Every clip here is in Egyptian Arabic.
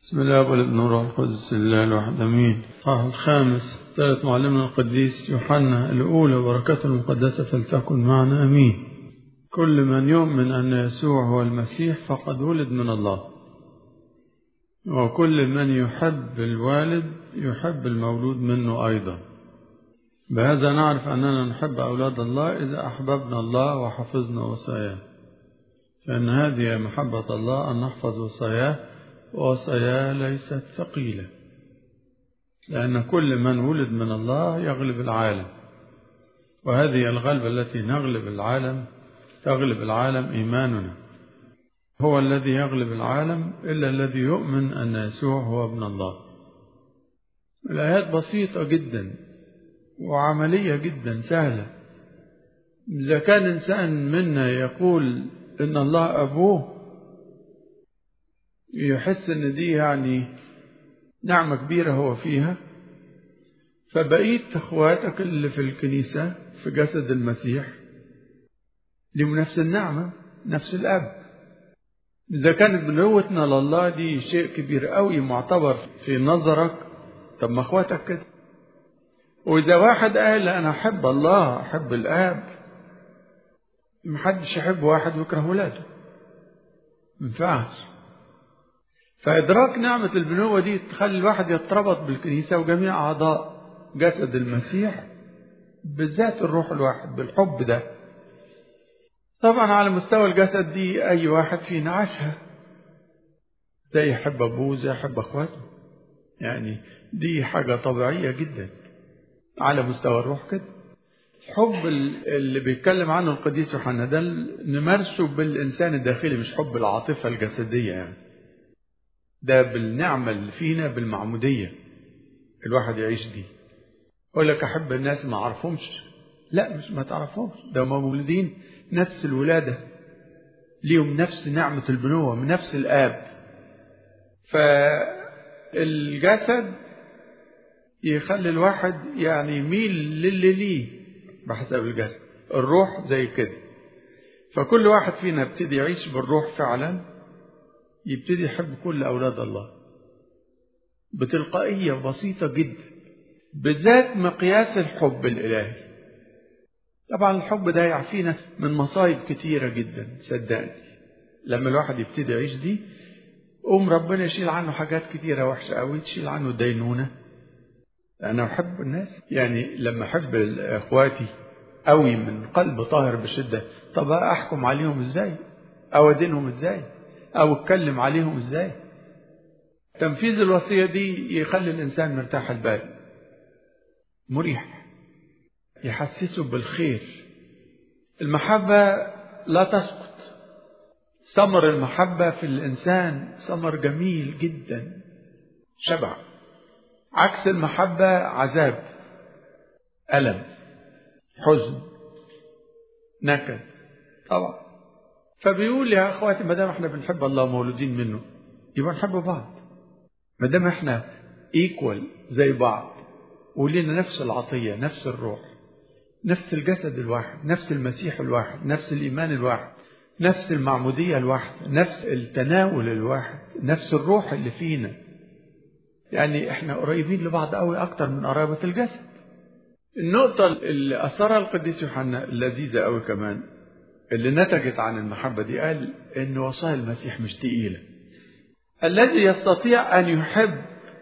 بسم الله والابن والروح القدس الله الواحد امين الصح الخامس ثالث معلمنا القديس يوحنا الاولى بركاته المقدسه فلتكن معنا امين كل من يؤمن ان يسوع هو المسيح فقد ولد من الله وكل من يحب الوالد يحب المولود منه ايضا بهذا نعرف اننا نحب اولاد الله اذا احببنا الله وحفظنا وصاياه فان هذه محبه الله ان نحفظ وصاياه وصاياه ليست ثقيلة لأن كل من ولد من الله يغلب العالم وهذه الغلبة التي نغلب العالم تغلب العالم إيماننا هو الذي يغلب العالم إلا الذي يؤمن أن يسوع هو ابن الله الآيات بسيطة جدا وعملية جدا سهلة إذا كان إنسان منا يقول إن الله أبوه يحس ان دي يعني نعمة كبيرة هو فيها فبقيت اخواتك اللي في الكنيسة في جسد المسيح لهم نفس النعمة نفس الأب إذا كانت بنوتنا لله دي شيء كبير قوي معتبر في نظرك طب ما اخواتك كده وإذا واحد قال أنا أحب الله أحب الآب محدش يحب واحد ويكره ولاده منفعش فإدراك نعمة البنوة دي تخلي الواحد يتربط بالكنيسة وجميع أعضاء جسد المسيح بالذات الروح الواحد بالحب ده طبعا على مستوى الجسد دي أي واحد فينا عاشها زي يحب أبوه زي يحب أخواته يعني دي حاجة طبيعية جدا على مستوى الروح كده الحب اللي بيتكلم عنه القديس يوحنا ده نمارسه بالإنسان الداخلي مش حب العاطفة الجسدية يعني ده بالنعمة اللي فينا بالمعمودية الواحد يعيش دي يقول لك أحب الناس ما أعرفهمش لا مش ما تعرفهمش ده مولودين نفس الولادة ليهم نفس نعمة البنوة من نفس الآب فالجسد يخلي الواحد يعني يميل للي ليه بحسب الجسد الروح زي كده فكل واحد فينا ابتدي يعيش بالروح فعلا يبتدي يحب كل أولاد الله بتلقائية بسيطة جدا بالذات مقياس الحب الإلهي طبعا الحب ده يعفينا من مصايب كتيرة جدا صدقني لما الواحد يبتدي يعيش دي قوم ربنا يشيل عنه حاجات كتيرة وحشة قوي تشيل عنه دينونة أنا أحب الناس يعني لما أحب إخواتي قوي من قلب طاهر بشدة طب أحكم عليهم إزاي أو أدينهم إزاي أو اتكلم عليهم إزاي تنفيذ الوصية دي يخلي الإنسان مرتاح البال مريح يحسسه بالخير المحبة لا تسقط ثمر المحبة في الإنسان ثمر جميل جدا شبع عكس المحبة عذاب ألم حزن نكد طبعا فبيقول يا اخواتي ما دام احنا بنحب الله مولودين منه يبقى نحب بعض ما دام احنا ايكوال زي بعض ولينا نفس العطيه نفس الروح نفس الجسد الواحد نفس المسيح الواحد نفس الايمان الواحد نفس المعموديه الواحده نفس التناول الواحد نفس الروح اللي فينا يعني احنا قريبين لبعض قوي اكتر من قرابه الجسد النقطه اللي اثرها القديس يوحنا اللذيذه قوي كمان اللي نتجت عن المحبة دي قال إن وصايا المسيح مش تقيلة الذي يستطيع أن يحب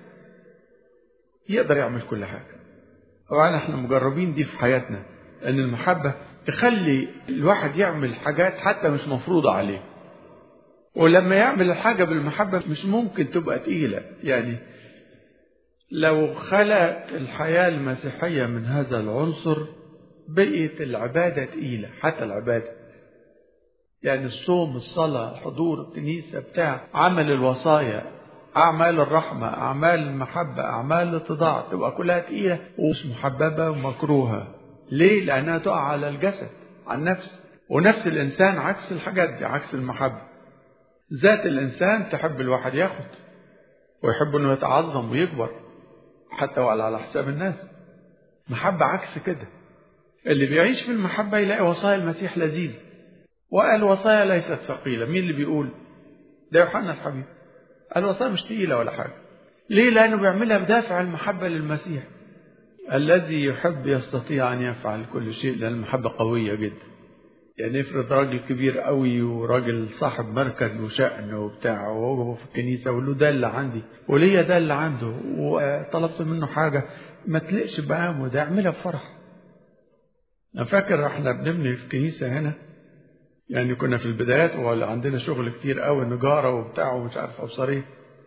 يقدر يعمل كل حاجة طبعا احنا مجربين دي في حياتنا أن المحبة تخلي الواحد يعمل حاجات حتى مش مفروضة عليه ولما يعمل الحاجة بالمحبة مش ممكن تبقى تقيلة يعني لو خلق الحياة المسيحية من هذا العنصر بقيت العبادة تقيلة حتى العبادة يعني الصوم الصلاة حضور الكنيسة بتاع عمل الوصايا أعمال الرحمة أعمال المحبة أعمال الاتضاع تبقى كلها تقيلة ومش محببة ومكروهة ليه؟ لأنها تقع على الجسد على النفس ونفس الإنسان عكس الحاجات دي عكس المحبة ذات الإنسان تحب الواحد ياخد ويحب إنه يتعظم ويكبر حتى وعلى على حساب الناس محبة عكس كده اللي بيعيش في المحبة يلاقي وصايا المسيح لذيذة وقال وصايا ليست ثقيلة مين اللي بيقول ده يوحنا الحبيب الوصايا مش تقيلة ولا حاجة ليه لأنه بيعملها بدافع المحبة للمسيح الذي يحب يستطيع أن يفعل كل شيء لأن المحبة قوية جدا يعني افرض راجل كبير قوي وراجل صاحب مركز وشأن وبتاع وهو في الكنيسة وله ده اللي عندي وليا ده اللي عنده وطلبت منه حاجة ما تلقش بقامه ده اعملها بفرح أنا فاكر احنا بنبني في الكنيسة هنا يعني كنا في البدايات وعندنا شغل كتير قوي نجارة وبتاع ومش عارف أبصريه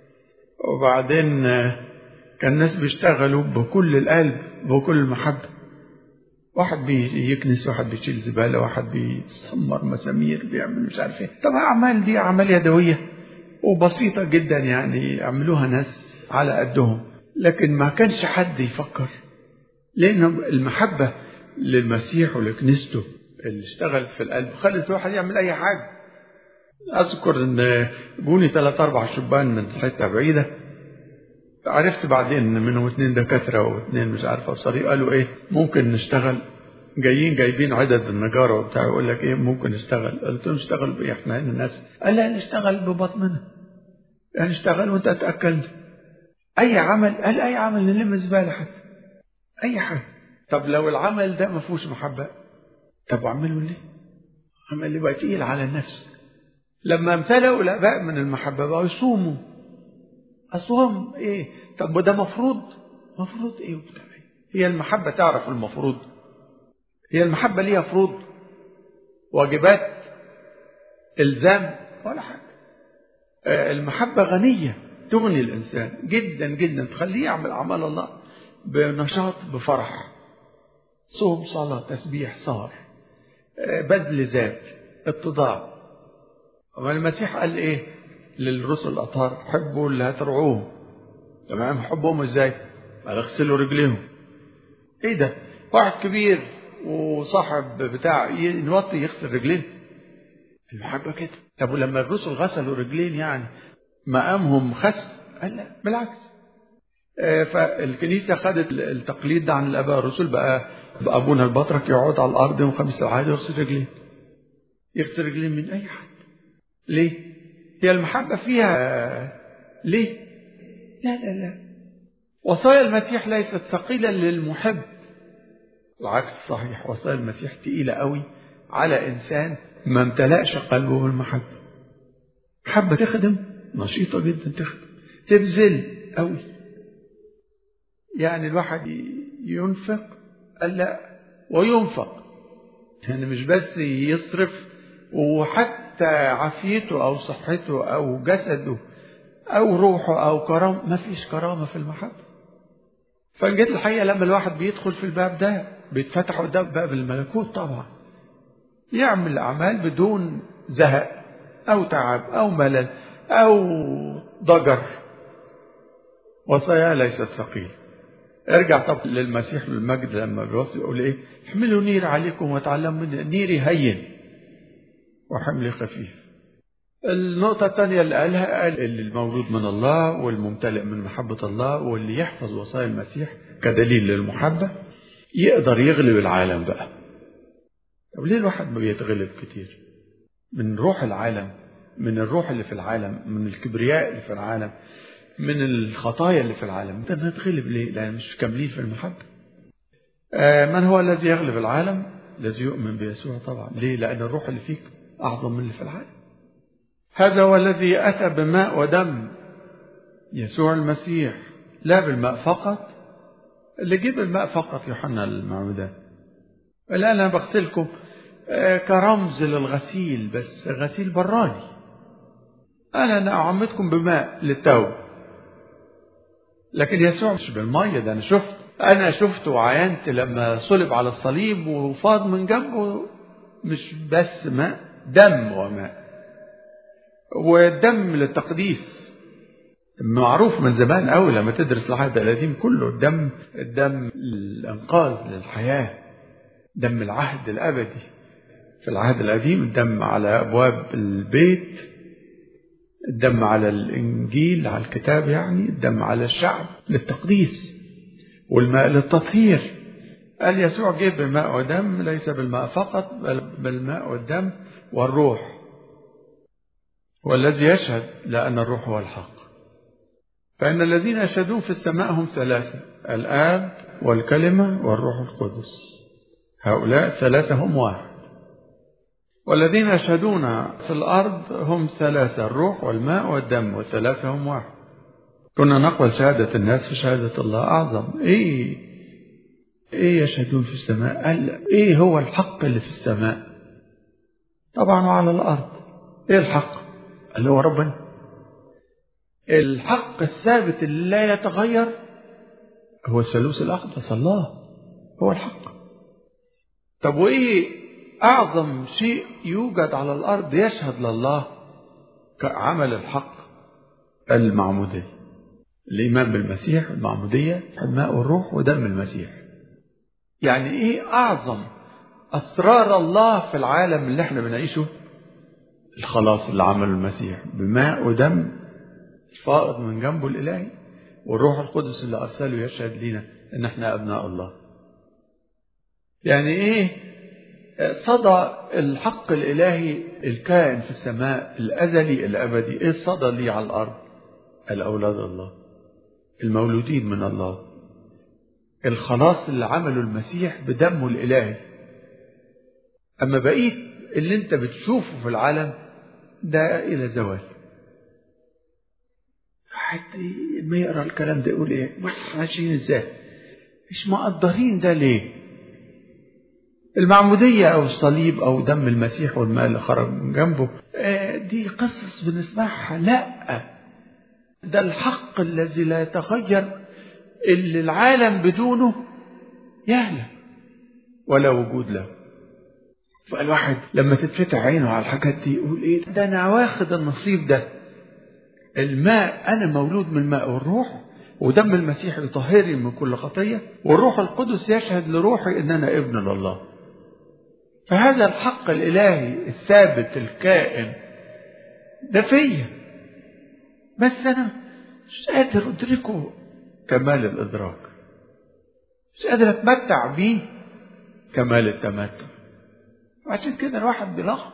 وبعدين كان الناس بيشتغلوا بكل القلب بكل المحبة واحد بيكنس واحد بيشيل زبالة واحد بيسمر مسامير بيعمل مش عارف ايه طب أعمال دي أعمال يدوية وبسيطة جدا يعني يعملوها ناس على قدهم لكن ما كانش حد يفكر لأن المحبة للمسيح ولكنيسته اللي اشتغلت في القلب خلت الواحد يعمل أي حاجة أذكر إن جوني ثلاث أربع شبان من حتة بعيدة عرفت بعدين إن منهم اتنين دكاترة واتنين مش عارف أبصري قالوا إيه ممكن نشتغل جايين جايبين عدد النجارة وبتاع يقول لك إيه ممكن نشتغل قلت لهم نشتغل بإيه إحنا هنا الناس قال لا نشتغل ببطننا يعني نشتغل وأنت تأكلنا أي عمل قال أي عمل نلم زبالة حتى أي حاجة طب لو العمل ده ما فيهوش محبة طب أعمله ليه؟ عمل يبقى تقيل على النفس لما امتلأوا الآباء من المحبة بقوا يصوموا أصوم إيه؟ طب وده مفروض؟ مفروض إيه وبتاع هي المحبة تعرف المفروض هي المحبة ليها فروض واجبات إلزام ولا حاجة المحبة غنية تغني الإنسان جدا جدا تخليه يعمل أعمال الله بنشاط بفرح صوم صلاة تسبيح سهر بذل ذات اتضاع المسيح قال ايه للرسل الاطهار حبوا اللي هترعوهم تمام حبهم ازاي قال اغسلوا رجليهم ايه ده واحد كبير وصاحب بتاع ينوطي يغسل رجلين المحبة كده طب ولما الرسل غسلوا رجلين يعني مقامهم خس قال لا بالعكس فالكنيسة خدت التقليد ده عن الآباء الرسل بقى, بقى أبونا البطرك يقعد على الأرض يوم خميس العادي يغسل رجلين يغسل رجلين من أي حد ليه؟ هي المحبة فيها ليه؟ لا لا لا وصايا المسيح ليست ثقيلة للمحب العكس صحيح وصايا المسيح تقيلة قوي على إنسان ما امتلأش قلبه بالمحبة حبة تخدم نشيطة جدا تخدم تبذل قوي يعني الواحد ينفق قال لا وينفق يعني مش بس يصرف وحتى عافيته أو صحته أو جسده أو روحه أو كرامة ما فيش كرامة في المحبة فجت الحقيقة لما الواحد بيدخل في الباب ده بيتفتح قدام باب الملكوت طبعا يعمل أعمال بدون زهق أو تعب أو ملل أو ضجر وصايا ليست ثقيلة ارجع طب للمسيح بالمجد لما بيوصي يقول ايه احملوا نير عليكم وتعلموا مني نيري هين وحملي خفيف النقطة الثانية اللي قالها قال اللي المولود من الله والممتلئ من محبة الله واللي يحفظ وصايا المسيح كدليل للمحبة يقدر يغلب العالم بقى طب ليه الواحد ما بيتغلب كتير من روح العالم من الروح اللي في العالم من الكبرياء اللي في العالم من الخطايا اللي في العالم انت نتغلب ليه لان مش كاملين في المحبة آه من هو الذي يغلب العالم الذي يؤمن بيسوع طبعا ليه لان الروح اللي فيك اعظم من اللي في العالم هذا هو الذي اتى بماء ودم يسوع المسيح لا بالماء فقط اللي جيب الماء فقط يوحنا المعمدان الان انا بغسلكم آه كرمز للغسيل بس غسيل براني انا اعمدكم بماء للتوبه لكن يسوع مش بالمية ده أنا شفت أنا شفت وعاينت لما صلب على الصليب وفاض من جنبه مش بس ماء دم وماء والدم للتقديس معروف من زمان قوي لما تدرس العهد القديم كله الدم الدم الانقاذ للحياه دم العهد الابدي في العهد القديم الدم على ابواب البيت الدم على الإنجيل على الكتاب يعني الدم على الشعب للتقديس والماء للتطهير قال يسوع جه بماء ودم ليس بالماء فقط بل بالماء والدم والروح والذي يشهد لأن الروح هو الحق فإن الذين يشهدون في السماء هم ثلاثة الآب والكلمة والروح القدس هؤلاء الثلاثة هم واحد والذين يشهدون في الأرض هم ثلاثة الروح والماء والدم والثلاثة هم واحد كنا نقبل شهادة الناس في شهادة الله أعظم إيه إيه يشهدون في السماء قال إيه هو الحق اللي في السماء طبعا وعلى الأرض إيه الحق اللي هو ربنا الحق الثابت اللي لا يتغير هو الثالوث الأقدس الله هو الحق طب وإيه أعظم شيء يوجد على الأرض يشهد لله كعمل الحق المعمودية الإيمان بالمسيح المعمودية الماء والروح ودم المسيح يعني إيه أعظم أسرار الله في العالم اللي احنا بنعيشه الخلاص اللي عمله المسيح بماء ودم فائض من جنبه الإلهي والروح القدس اللي أرسله يشهد لنا إن احنا أبناء الله يعني إيه صدى الحق الإلهي الكائن في السماء الأزلي الأبدي إيه الصدى لي على الأرض الأولاد الله المولودين من الله الخلاص اللي عمله المسيح بدمه الإلهي أما بقيت اللي أنت بتشوفه في العالم ده إلى زوال حتى ما يقرا الكلام ده يقول ايه؟ واحنا ماشيين ازاي؟ مش مقدرين ده ليه؟ المعمودية أو الصليب أو دم المسيح والماء اللي خرج من جنبه دي قصص بنسمعها لا ده الحق الذي لا يتغير اللي العالم بدونه يهلك ولا وجود له فالواحد لما تتفتح عينه على الحاجات دي يقول ايه ده انا واخد النصيب ده الماء انا مولود من الماء والروح ودم المسيح يطهرني من كل خطيه والروح القدس يشهد لروحي ان انا ابن لله فهذا الحق الالهي الثابت الكائن ده فيا بس انا مش قادر ادركه كمال الادراك مش قادر اتمتع بيه كمال التمتع عشان كده الواحد بيلخبط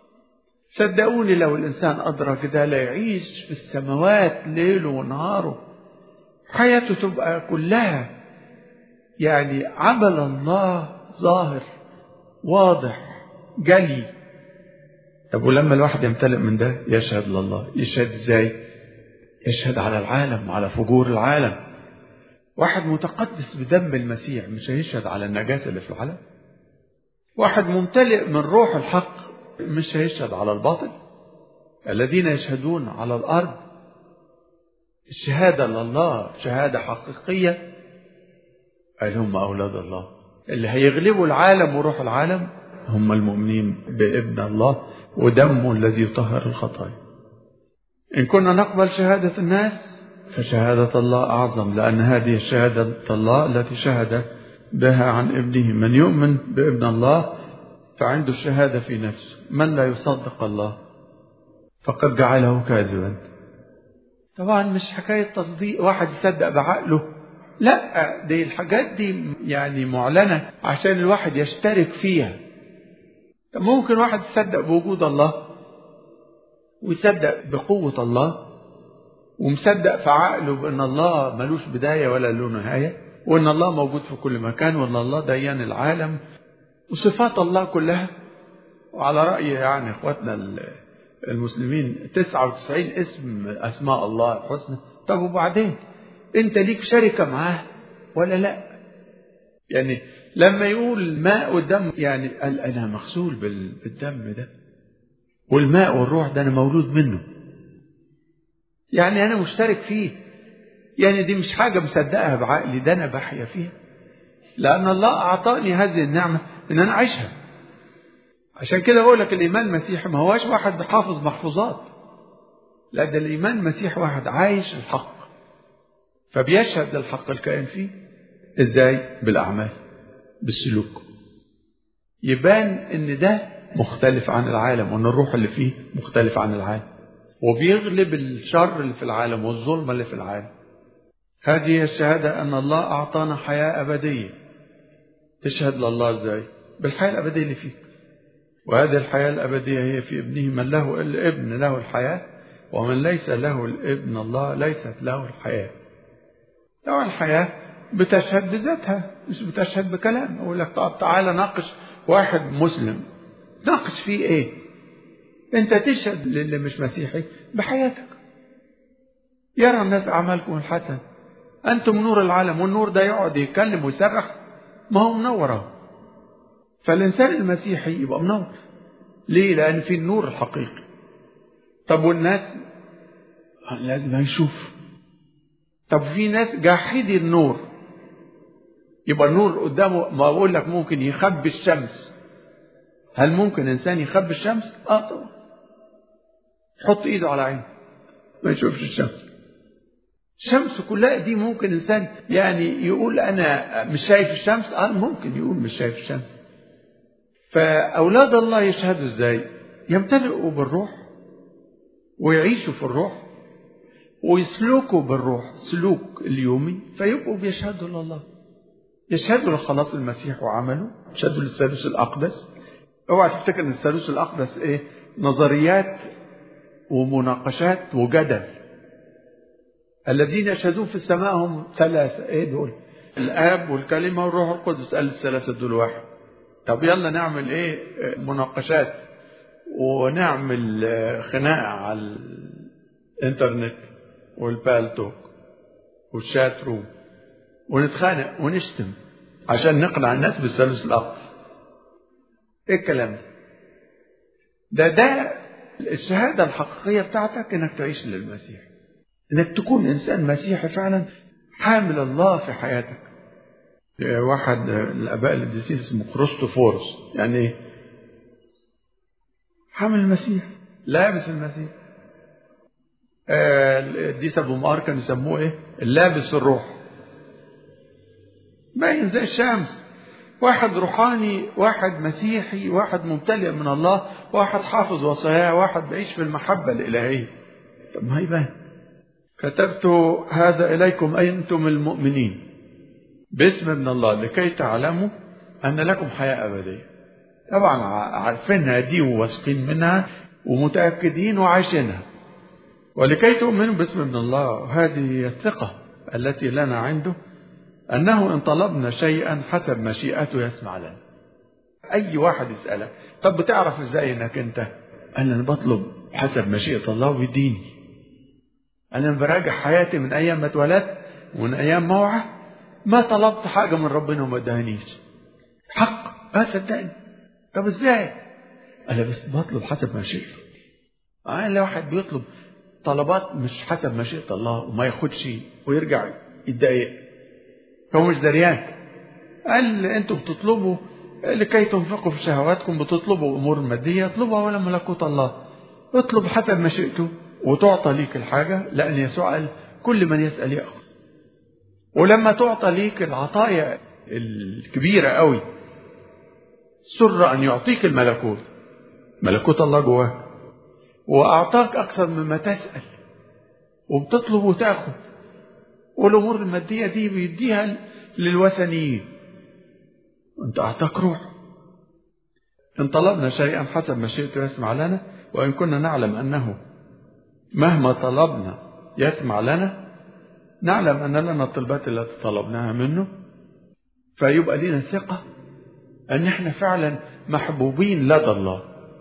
صدقوني لو الانسان ادرك ده لا يعيش في السماوات ليله ونهاره حياته تبقى كلها يعني عمل الله ظاهر واضح جلي طب ولما الواحد يمتلئ من ده يشهد لله يشهد ازاي يشهد على العالم على فجور العالم واحد متقدس بدم المسيح مش هيشهد على النجاسة اللي في العالم واحد ممتلئ من روح الحق مش هيشهد على الباطل الذين يشهدون على الأرض الشهادة لله شهادة حقيقية قال هم أولاد الله اللي هيغلبوا العالم وروح العالم هم المؤمنين بابن الله ودمه الذي يطهر الخطايا إن كنا نقبل شهادة الناس فشهادة الله أعظم لأن هذه شهادة الله التي شهد بها عن ابنه من يؤمن بابن الله فعنده الشهادة في نفسه من لا يصدق الله فقد جعله كاذبا طبعا مش حكاية تصديق واحد يصدق بعقله لا دي الحاجات دي يعني معلنة عشان الواحد يشترك فيها ممكن واحد يصدق بوجود الله ويصدق بقوة الله ومصدق في عقله بأن الله ملوش بداية ولا له نهاية وأن الله موجود في كل مكان وأن الله ديان العالم وصفات الله كلها وعلى رأي يعني إخواتنا المسلمين 99 اسم أسماء الله الحسنى طب وبعدين أنت ليك شركة معاه ولا لا يعني لما يقول الماء والدم يعني قال أنا مغسول بالدم ده والماء والروح ده أنا مولود منه يعني أنا مشترك فيه يعني دي مش حاجة مصدقها بعقلي ده أنا بحيا فيها لأن الله أعطاني هذه النعمة إن أنا أعيشها عشان كده بقول لك الإيمان المسيحي ما هواش واحد حافظ محفوظات لا ده الإيمان المسيحي واحد عايش الحق فبيشهد للحق الكائن فيه إزاي؟ بالأعمال بالسلوك يبان إن ده مختلف عن العالم وإن الروح اللي فيه مختلف عن العالم وبيغلب الشر اللي في العالم والظلم اللي في العالم هذه هي الشهادة أن الله أعطانا حياة أبدية تشهد لله إزاي بالحياة الأبدية اللي فيك وهذه الحياة الأبدية هي في ابنه من له الابن له الحياة ومن ليس له الابن الله ليست له الحياة طبعا الحياة بتشهد بذاتها مش بتشهد بكلام يقول لك طب تعالى ناقش واحد مسلم ناقش فيه ايه انت تشهد للي مش مسيحي بحياتك يرى الناس اعمالكم الحسن انتم نور العالم والنور ده يقعد يتكلم ويصرخ ما هو منور فالانسان المسيحي يبقى منور ليه لان في النور الحقيقي طب والناس لازم هيشوف طب في ناس جاحدي النور يبقى النور قدامه ما بقول لك ممكن يخبي الشمس هل ممكن انسان يخبي الشمس اه طبعا يحط ايده على عينه ما يشوفش الشمس الشمس كلها دي ممكن انسان يعني يقول انا مش شايف الشمس اه ممكن يقول مش شايف الشمس فاولاد الله يشهدوا ازاي يمتلئوا بالروح ويعيشوا في الروح ويسلكوا بالروح سلوك اليومي فيبقوا بيشهدوا لله يشهدوا لخلاص المسيح وعمله يشهدوا للثالوث الأقدس اوعى تفتكر ان الثالوث الأقدس ايه نظريات ومناقشات وجدل الذين يشهدون في السماء هم ثلاثة ايه دول الآب والكلمة والروح القدس قال الثلاثة دول واحد طب يلا نعمل ايه مناقشات ونعمل خناقة على الانترنت والبالتوك والشات روم ونتخانق ونشتم عشان نقنع الناس بالثالوث الأقدس ايه الكلام ده ده ده الشهادة الحقيقية بتاعتك انك تعيش للمسيح انك تكون انسان مسيحي فعلا حامل الله في حياتك واحد الاباء القديسين اسمه كروستوفورس يعني ايه حامل المسيح لابس المسيح القديس ابو مار كانوا يسموه ايه اللابس الروح باين زي الشمس واحد روحاني واحد مسيحي واحد ممتلئ من الله واحد حافظ وصاياه واحد بيعيش في المحبة الإلهية طب ما يبان كتبت هذا إليكم أنتم المؤمنين باسم ابن الله لكي تعلموا أن لكم حياة أبدية طبعا عارفينها دي وواثقين منها ومتأكدين وعايشينها ولكي تؤمنوا باسم ابن الله هذه هي الثقة التي لنا عنده أنه إن طلبنا شيئا حسب مشيئته يسمع لنا أي واحد يسألك طب بتعرف إزاي إنك أنت أنا بطلب حسب مشيئة الله ويديني أنا براجع حياتي من أيام ما اتولدت ومن أيام موعى ما طلبت حاجة من ربنا وما ادهنيش حق اه صدقني طب ازاي انا بس بطلب حسب مشيئته انا لو واحد بيطلب طلبات مش حسب مشيئة الله وما ياخدش ويرجع يتضايق هو مش دريان قال انتوا بتطلبوا لكي تنفقوا في شهواتكم بتطلبوا امور ماديه اطلبوا اولا ملكوت الله اطلب حسب مشيئته وتعطى ليك الحاجه لان يسوع قال كل من يسال ياخذ ولما تعطى ليك العطايا الكبيره قوي سر ان يعطيك الملكوت ملكوت الله جواك واعطاك اكثر مما تسال وبتطلب وتاخذ والامور الماديه دي بيديها للوثنيين وانت اعطاك روح ان طلبنا شيئا حسب مشيئته يسمع لنا وان كنا نعلم انه مهما طلبنا يسمع لنا نعلم ان لنا الطلبات التي طلبناها منه فيبقى لنا ثقه ان احنا فعلا محبوبين لدى الله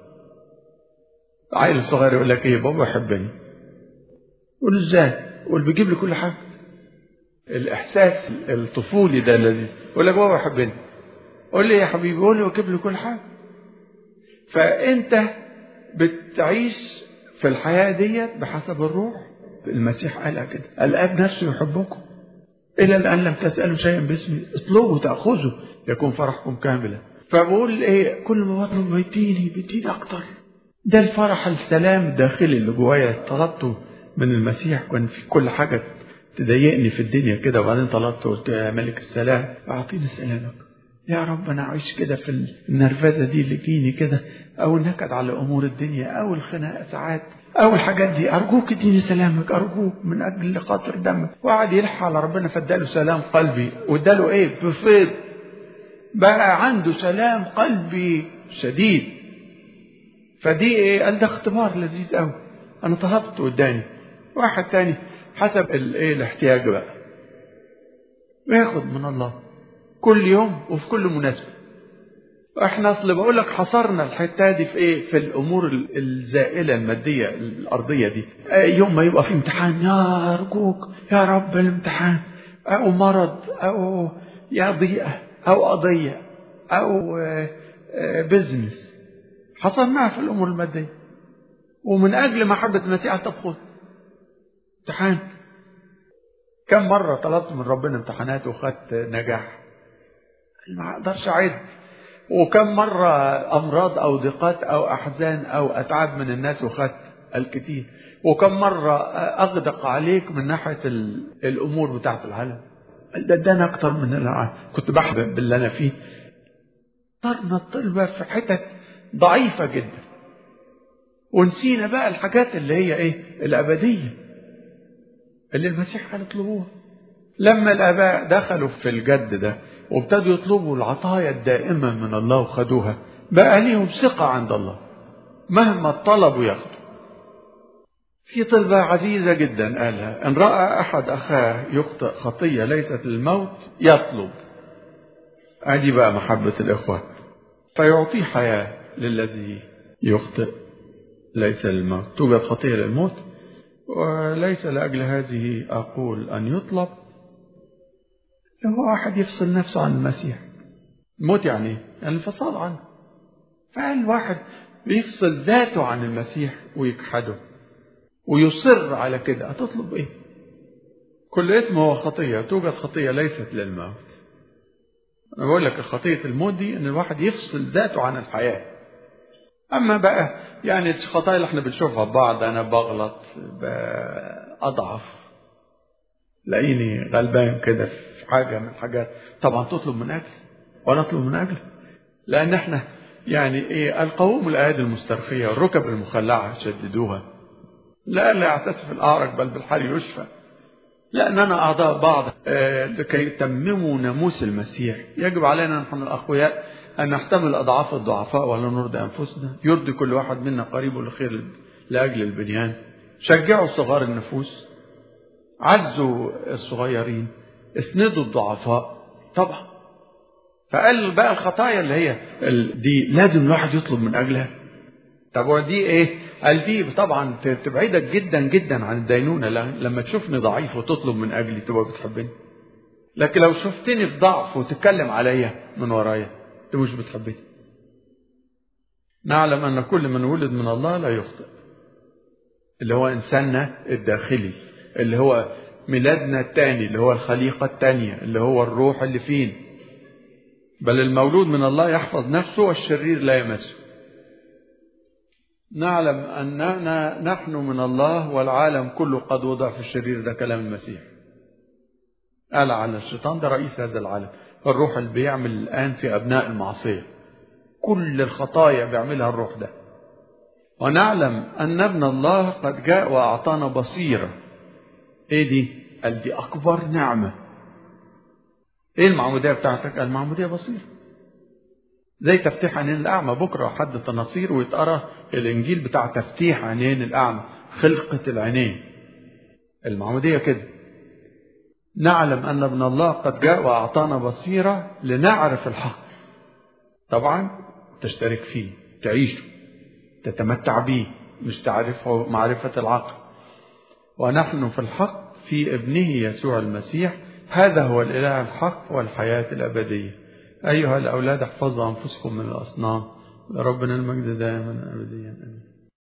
عيل صغير يقول لك ايه بابا يحبني قول ازاي قول بيجيب لي كل حاجه الاحساس الطفولي ده الذي يقول لك بابا يحبني قول لي يا حبيبي قول لي وجيب لي كل حاجه فانت بتعيش في الحياه ديت بحسب الروح المسيح قال كده الاب نفسه يحبكم الى الان لم تسالوا شيئا باسمي اطلبوا تاخذوا يكون فرحكم كاملا فبقول ايه كل ما بطلب بيديني بيديني اكتر ده الفرح السلام الداخلي اللي جوايا طلبته من المسيح كان في كل حاجه تضايقني في الدنيا كده وبعدين طلبت قلت يا ملك السلام اعطيني سلامك يا رب انا اعيش كده في النرفزه دي اللي تجيني كده او النكد على امور الدنيا او الخناقه ساعات او الحاجات دي ارجوك اديني سلامك ارجوك من اجل خاطر دمك وقعد يلح على ربنا فاداله سلام قلبي واداله ايه بفيض بقى عنده سلام قلبي شديد فدي ايه قال ده اختبار لذيذ قوي انا طلبت واداني واحد تاني حسب الايه الاحتياج بقى وياخد من الله كل يوم وفي كل مناسبه احنا اصل بقول لك حصرنا الحته دي في ايه في الامور الزائله الماديه الارضيه دي يوم ما يبقى في امتحان يا ارجوك يا رب الامتحان او مرض او يا ضيقه او قضيه او بزنس حصرناها في الامور الماديه ومن اجل محبه المسيح طب خد امتحان كم مره طلبت من ربنا امتحانات وخدت نجاح ما اقدرش اعد وكم مرة أمراض أو ضيقات أو أحزان أو أتعاب من الناس وخدت الكثير وكم مرة أغدق عليك من ناحية الأمور بتاعت العالم ده ادانا أكتر من العالم كنت بحبب باللي أنا فيه صرنا الطلبة في حتت ضعيفة جدا ونسينا بقى الحاجات اللي هي إيه الأبدية اللي المسيح قال اطلبوها لما الآباء دخلوا في الجد ده وابتدوا يطلبوا العطايا الدائمة من الله وخدوها بقى ليهم ثقة عند الله مهما طلبوا ياخدوا في طلبة عزيزة جدا قالها إن رأى أحد أخاه يخطئ خطية ليست للموت يطلب أدي بقى محبة الإخوة فيعطيه حياة للذي يخطئ ليس للموت توجد خطية للموت وليس لأجل هذه أقول أن يطلب هو واحد يفصل نفسه عن المسيح الموت يعني ايه؟ يعني الانفصال عنه فقال واحد بيفصل ذاته عن المسيح ويجحده ويصر على كده هتطلب ايه كل اسم هو خطية توجد خطية ليست للموت أنا بقول لك الخطية الموت دي إن الواحد يفصل ذاته عن الحياة أما بقى يعني الخطايا اللي احنا بنشوفها ببعض أنا بغلط أضعف لاقيني غلبان كده في حاجة من الحاجات طبعا تطلب من أجل وأنا أطلب من أجل لأن احنا يعني إيه القوم الأيادي المسترخية والركب المخلعة شددوها لا لا يعتسف الأعرج بل بالحال يشفى لأننا أعضاء بعض آه لكي يتمموا ناموس المسيح يجب علينا نحن الأقوياء أن نحتمل أضعاف الضعفاء ولا نرضي أنفسنا يرضي كل واحد منا قريبه لخير لأجل البنيان شجعوا صغار النفوس عزوا الصغيرين اسندوا الضعفاء طبعا فقال بقى الخطايا اللي هي دي لازم الواحد يطلب من أجلها طب ودي ايه قال دي طبعا تبعدك جدا جدا عن الدينونة لما تشوفني ضعيف وتطلب من أجلي تبقى بتحبني لكن لو شفتني في ضعف وتتكلم عليا من ورايا انت مش بتحبني نعلم أن كل من ولد من الله لا يخطئ اللي هو إنساننا الداخلي اللي هو ميلادنا الثاني اللي هو الخليقة الثانية اللي هو الروح اللي فينا بل المولود من الله يحفظ نفسه والشرير لا يمسه نعلم أننا نحن من الله والعالم كله قد وضع في الشرير ده كلام المسيح قال عن الشيطان ده رئيس هذا العالم الروح اللي بيعمل الآن في أبناء المعصية كل الخطايا بيعملها الروح ده ونعلم أن ابن الله قد جاء وأعطانا بصيرة إيه دي؟ قال دي أكبر نعمة إيه المعمودية بتاعتك؟ المعمودية بصيرة زي تفتيح عينين الأعمى بكرة حد تناصير ويتقرا الإنجيل بتاع تفتيح عينين الأعمى خلقة العينين المعمودية كده نعلم أن ابن الله قد جاء وأعطانا بصيرة لنعرف الحق طبعا تشترك فيه تعيشه تتمتع به مش تعرفه معرفة العقل ونحن في الحق في ابنه يسوع المسيح هذا هو الإله الحق والحياة الأبدية أيها الأولاد احفظوا أنفسكم من الأصنام ربنا المجد دائما أبديا أمين